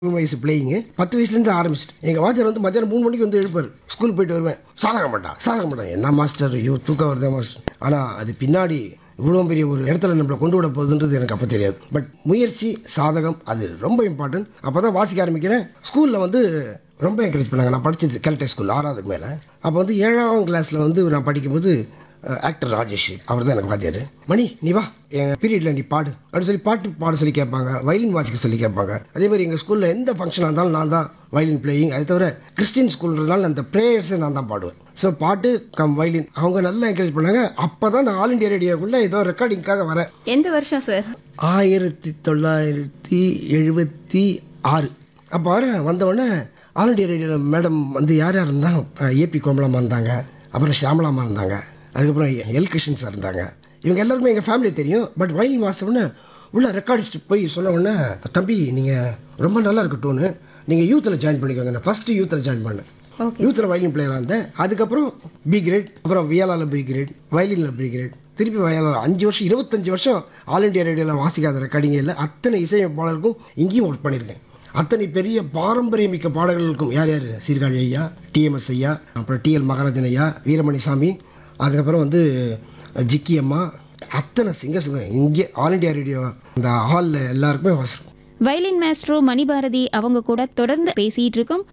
மூணு வயசு பிளேயிங்கு பத்து வயசுலேருந்து ஆரம்பிச்சிட்டு எங்கள் வாத்தியார் வந்து மத்தியானம் மூணு மணிக்கு வந்து எழுப்பார் ஸ்கூல் போயிட்டு வருவேன் சாதக மாட்டான் சாதக மாட்டான் என்ன மாஸ்டர் ஐயோ தூக்கம் வருதா மாஸ்டர் ஆனால் அது பின்னாடி இவ்வளோ பெரிய ஒரு இடத்துல நம்மளை கொண்டு விட போகுதுன்றது எனக்கு அப்போ தெரியாது பட் முயற்சி சாதகம் அது ரொம்ப இம்பார்ட்டன்ட் அப்போ தான் வாசிக்க ஆரம்பிக்கிறேன் ஸ்கூலில் வந்து ரொம்ப என்கரேஜ் பண்ணாங்க நான் படித்தது கேல்டே ஸ்கூல் ஆறாவதுக்கு மேலே அப்போ வந்து ஏழாம் கிளாஸில் வந்து நான் படிக்கும்போது ஆக்டர் ராஜேஷ் அவர் தான் எனக்கு வாத்தியார் மணி நீ வா என் பீரியடில் நீ பாடு அப்படின்னு சொல்லி பாட்டு பாட சொல்லி கேட்பாங்க வயலின் வாசிக்க சொல்லி கேட்பாங்க அதே மாதிரி எங்கள் ஸ்கூலில் எந்த ஃபங்க்ஷனாக இருந்தாலும் நான் தான் வயலின் பிளேயிங் அதை தவிர கிறிஸ்டின் ஸ்கூல்ன்றதுனால அந்த ப்ரேயர்ஸை நான் தான் பாடுவேன் ஸோ பாட்டு கம் வயலின் அவங்க நல்லா என்கரேஜ் பண்ணாங்க அப்போ தான் நான் ஆல் இண்டியா ரேடியோக்குள்ளே ஏதோ ரெக்கார்டிங்காக வரேன் எந்த வருஷம் சார் ஆயிரத்தி தொள்ளாயிரத்தி எழுபத்தி ஆறு அப்போ வர வந்தவொடனே ஆல் இண்டியா ரேடியோவில் மேடம் வந்து யார் யார் இருந்தாங்க ஏபி கோமலாமா இருந்தாங்க அப்புறம் ஷியாமலாமா இருந்தாங்க அதுக்கப்புறம் எல் கிருஷ்ணன் சார் இருந்தாங்க இவங்க எல்லாருமே எங்கள் ஃபேமிலி தெரியும் பட் வயலின் வாசம்னு உள்ள ரெக்கார்டிஸ்ட் போய் சொன்ன உடனே தம்பி நீங்கள் ரொம்ப நல்லா இருக்கட்டும்னு நீங்கள் யூத்தில் ஜாயின் பண்ணிக்கோங்க நான் ஃபஸ்ட்டு யூத்தில் ஜாயின் பண்ணேன் ஓகே யூத்தில் வயலின் பிளேயராக இருந்தேன் அதுக்கப்புறம் பி கிரேட் அப்புறம் வியாலால பி கிரேட் வயலினில் பி கிரேட் திருப்பி வயலால அஞ்சு வருஷம் இருபத்தஞ்சு வருஷம் ஆல் இண்டியா ரேடியோவில் வாசிக்காத ரெக்கார்டிங் இல்லை அத்தனை இசையமைப்பாளருக்கும் இங்கேயும் ஒர்க் பண்ணியிருக்கேன் அத்தனை பெரிய பாரம்பரியமிக்க பாடல்களுக்கும் யார் யார் சீர்காழி ஐயா டிஎம்எஸ் ஐயா அப்புறம் டிஎல் மகாராஜன் ஐயா வீரமணி சாமி அதுக்கப்புறம் வந்து ஜிக்கி அம்மா அத்தனை சிங்கர்ஸுங்க இங்கே ஆல் இண்டியா ரேடியோ அந்த ஹாலில் எல்லாருக்குமே வாசிக்கும் வயலின் மாஸ்ட்ரோ மணிபாரதி அவங்க கூட தொடர்ந்து பேசிட்டு இருக்கோம்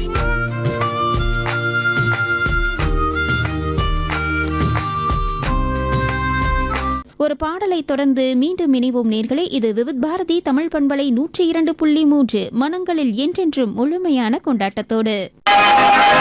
ஒரு பாடலை தொடர்ந்து மீண்டும் இணைவோம் நேர்களே இது விவித் பாரதி தமிழ் பண்பலை நூற்றி இரண்டு புள்ளி மூன்று மனங்களில் என்றென்றும் முழுமையான கொண்டாட்டத்தோடு